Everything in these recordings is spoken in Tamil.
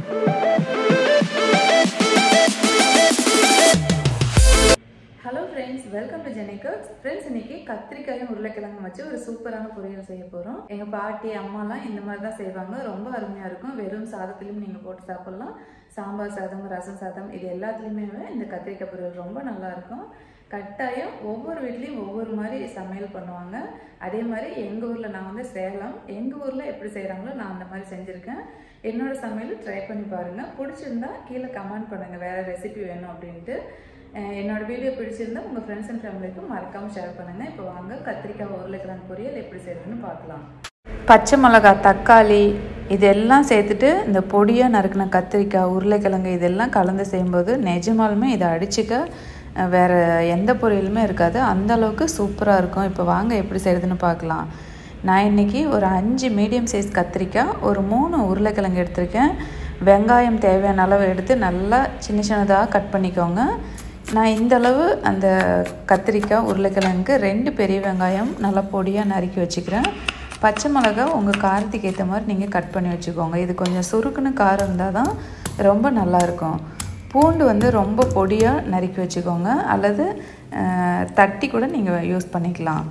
ஹலோ ஃப்ரெண்ட்ஸ் வெல்கம் டு ஜெனிகர்ஸ் ஃப்ரெண்ட்ஸ் இன்னைக்கு கத்திரிக்காயும் உருளைக்கிழங்கும் வச்சு ஒரு சூப்பரான பொரியல் செய்ய போகிறோம் எங்கள் பாட்டி அம்மாலாம் இந்த மாதிரி தான் செய்வாங்க ரொம்ப அருமையாக இருக்கும் வெறும் சாதத்துலையும் நீங்கள் போட்டு சாப்பிட்லாம் சாம்பார் சாதம் ரசம் சாதம் இது எல்லாத்துலேயுமே இந்த கத்திரிக்காய் பொரியல் ரொம்ப நல்லா இருக்கும் கட்டாயம் ஒவ்வொரு வீட்லேயும் ஒவ்வொரு மாதிரி சமையல் பண்ணுவாங்க அதே மாதிரி எங்கள் ஊரில் நான் வந்து சேலம் எங்கள் ஊரில் எப்படி செய்கிறாங்களோ நான் அந்த மாதிரி செஞ்சுருக்கேன் என்னோட சமையல் ட்ரை பண்ணி பாருங்கள் பிடிச்சிருந்தா கீழே கமெண்ட் பண்ணுங்கள் வேறு ரெசிபி வேணும் அப்படின்ட்டு அஹ் என்னோட வீடியோ பிடிச்சிருந்தா உங்கள் ஃப்ரெண்ட்ஸ் அண்ட் ஃபேமிலிக்கும் மறக்காமல் ஷேர் பண்ணுங்கள் இப்போ வாங்க கத்திரிக்காய் உருளைக்கிழங்கு பொரியல் எப்படி செய்யறதுன்னு பார்க்கலாம் பச்சை மிளகா தக்காளி இதெல்லாம் சேர்த்துட்டு இந்த பொடியாக நறுக்கின கத்திரிக்காய் உருளைக்கிழங்கு இதெல்லாம் கலந்து செய்யும்போது நிஜமாலுமே இதை அடிச்சுக்க அஹ், வேற எந்த பொரியலுமே இருக்காது அந்த அளவுக்கு சூப்பராக இருக்கும் இப்போ வாங்க எப்படி செய்கிறதுன்னு பார்க்கலாம் நான் இன்னைக்கு ஒரு அஞ்சு மீடியம் சைஸ் கத்திரிக்காய் ஒரு மூணு உருளைக்கிழங்கு எடுத்திருக்கேன் வெங்காயம் தேவையான அளவு எடுத்து நல்லா சின்ன சின்னதாக கட் பண்ணிக்கோங்க நான் இந்த அளவு அந்த கத்திரிக்காய் உருளைக்கிழங்குக்கு ரெண்டு பெரிய வெங்காயம் நல்லா பொடியாக நறுக்கி வச்சுக்கிறேன் பச்சை மிளகா உங்கள் காரத்துக்கு ஏற்ற மாதிரி நீங்கள் கட் பண்ணி வச்சுக்கோங்க இது கொஞ்சம் சுருக்குன்னு காரம் இருந்தால் தான் ரொம்ப நல்லாயிருக்கும் பூண்டு வந்து ரொம்ப பொடியாக நறுக்கி வச்சுக்கோங்க அல்லது அஹ், தட்டி கூட நீங்கள் யூஸ் பண்ணிக்கலாம்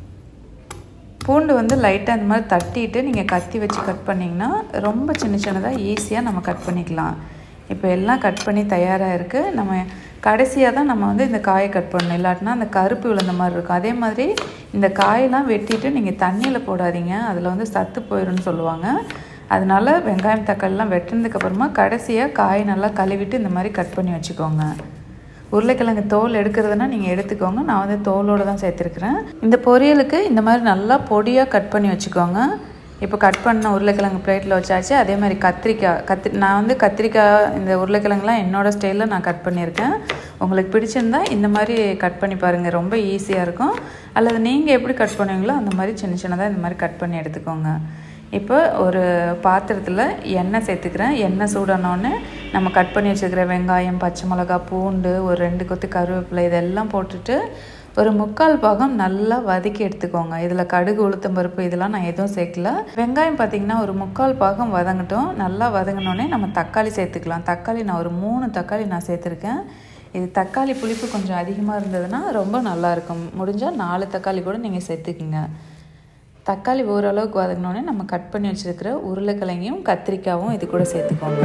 பூண்டு வந்து லைட்டாக இந்த மாதிரி தட்டிட்டு நீங்கள் கத்தி வச்சு கட் பண்ணிங்கன்னா ரொம்ப சின்ன சின்னதாக ஈஸியாக நம்ம கட் பண்ணிக்கலாம் இப்போ எல்லாம் கட் பண்ணி தயாராக இருக்குது நம்ம கடைசியாக தான் நம்ம வந்து இந்த காயை கட் பண்ணணும் இல்லாட்டினா அந்த கருப்பு விழுந்த மாதிரி இருக்கும் அதே மாதிரி இந்த காயெல்லாம் வெட்டிட்டு நீங்கள் தண்ணியில் போடாதீங்க அதில் வந்து சத்து போயிடும்னு சொல்லுவாங்க அதனால வெங்காயம் தக்காளிலாம் வெட்டினதுக்கு அப்புறமா கடைசியாக காயை நல்லா கழுவிட்டு இந்த மாதிரி கட் பண்ணி வச்சுக்கோங்க உருளைக்கிழங்கு தோல் எடுக்கிறதுனா நீங்கள் எடுத்துக்கோங்க நான் வந்து தோலோடு தான் சேர்த்துருக்குறேன் இந்த பொரியலுக்கு இந்த மாதிரி நல்லா பொடியாக கட் பண்ணி வச்சுக்கோங்க இப்போ கட் பண்ண உருளைக்கிழங்கு பிளேட்டில் வச்சாச்சு அதே மாதிரி கத்திரிக்காய் கத்திரி நான் வந்து கத்திரிக்காய் இந்த உருளைக்கிழங்குலாம் என்னோடய ஸ்டைலில் நான் கட் பண்ணியிருக்கேன் உங்களுக்கு பிடிச்சிருந்தா இந்த மாதிரி கட் பண்ணி பாருங்கள் ரொம்ப ஈஸியாக இருக்கும் அல்லது நீங்கள் எப்படி கட் பண்ணுவீங்களோ அந்த மாதிரி சின்ன சின்னதாக இந்த மாதிரி கட் பண்ணி எடுத்துக்கோங்க இப்போ ஒரு பாத்திரத்தில் எண்ணெய் சேர்த்துக்கிறேன் எண்ணெய் சூடானோடனே நம்ம கட் பண்ணி வச்சுக்கிற வெங்காயம் பச்சை மிளகா பூண்டு ஒரு ரெண்டு கொத்து கருவேப்பிலை இதெல்லாம் போட்டுட்டு ஒரு முக்கால் பாகம் நல்லா வதக்கி எடுத்துக்கோங்க இதில் கடுகு உளுத்தம் பருப்பு இதெல்லாம் நான் எதுவும் சேர்க்கல வெங்காயம் பார்த்திங்கன்னா ஒரு முக்கால் பாகம் வதங்கட்டும் நல்லா வதங்கினோடனே நம்ம தக்காளி சேர்த்துக்கலாம் தக்காளி நான் ஒரு மூணு தக்காளி நான் சேர்த்துருக்கேன் இது தக்காளி புளிப்பு கொஞ்சம் அதிகமாக இருந்ததுன்னா ரொம்ப நல்லாயிருக்கும் முடிஞ்சால் நாலு தக்காளி கூட நீங்கள் சேர்த்துக்குங்க தக்காளி ஓரளவுக்கு வதங்கினோடனே நம்ம கட் பண்ணி வச்சுருக்கிற உருளைக்கிழங்கையும் கத்திரிக்காயும் இது கூட சேர்த்துக்கோங்க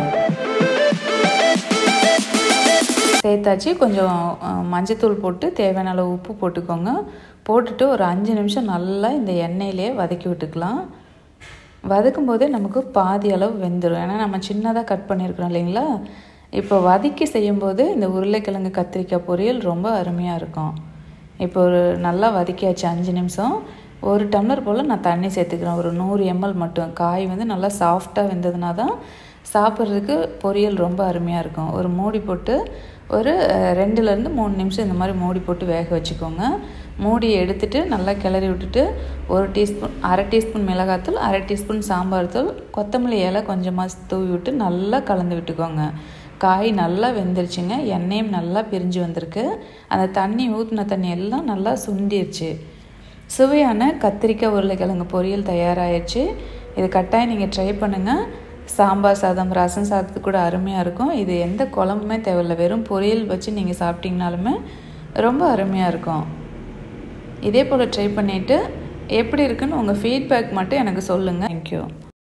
சேர்த்தாச்சு கொஞ்சம் அஹ், மஞ்சத்தூள் போட்டு தேவையான அளவு உப்பு போட்டுக்கோங்க போட்டுட்டு ஒரு அஞ்சு நிமிஷம் நல்லா இந்த எண்ணெயிலே வதக்கி விட்டுக்கலாம் வதக்கும் போதே நமக்கு பாதி அளவு வெந்துடும் ஏன்னா நம்ம சின்னதாக கட் பண்ணியிருக்கிறோம் இல்லைங்களா இப்போ வதக்கி செய்யும்போது இந்த உருளைக்கிழங்கு கத்திரிக்காய் பொரியல் ரொம்ப அருமையாக இருக்கும் இப்போ ஒரு நல்லா வதக்கியாச்சு அஞ்சு நிமிஷம் ஒரு டம்ளர் போல் நான் தண்ணி சேர்த்துக்கிறேன் ஒரு நூறு எம்எல் மட்டும் காய் வந்து நல்லா சாஃப்டாக வெந்ததுனா தான் சாப்பிட்றதுக்கு பொரியல் ரொம்ப அருமையாக இருக்கும் ஒரு மூடி போட்டு ஒரு அஹ், ரெண்டுலேருந்து மூணு நிமிஷம் இந்த மாதிரி மூடி போட்டு வேக வச்சுக்கோங்க மூடி எடுத்துட்டு நல்லா கிளறி விட்டுட்டு ஒரு டீஸ்பூன் அரை டீஸ்பூன் மிளகாத்தூள் அரை டீஸ்பூன் சாம்பார் தூள் கொத்தமல்லி இலை கொஞ்சமாக தூவி விட்டு நல்லா கலந்து விட்டுக்கோங்க காய் நல்லா வெந்துருச்சுங்க எண்ணெயும் நல்லா பிரிஞ்சு வந்திருக்கு அந்த தண்ணி ஊற்றின தண்ணி எல்லாம் நல்லா சுண்டிருச்சு சுவையான கத்திரிக்காய் உருளைக்கிழங்கு பொரியல் தயாராகிடுச்சு இது கட்டாயம் நீங்கள் ட்ரை பண்ணுங்கள் சாம்பார் சாதம் ரசம் சாதத்துக்கு கூட அருமையாக இருக்கும் இது எந்த குழம்புமே தேவையில்லை வெறும் பொரியல் வச்சு நீங்கள் சாப்பிட்டீங்கனாலுமே ரொம்ப அருமையாக இருக்கும் இதே போல் ட்ரை பண்ணிவிட்டு எப்படி இருக்குன்னு உங்கள் ஃபீட்பேக் மட்டும் எனக்கு சொல்லுங்கள் தேங்க்யூ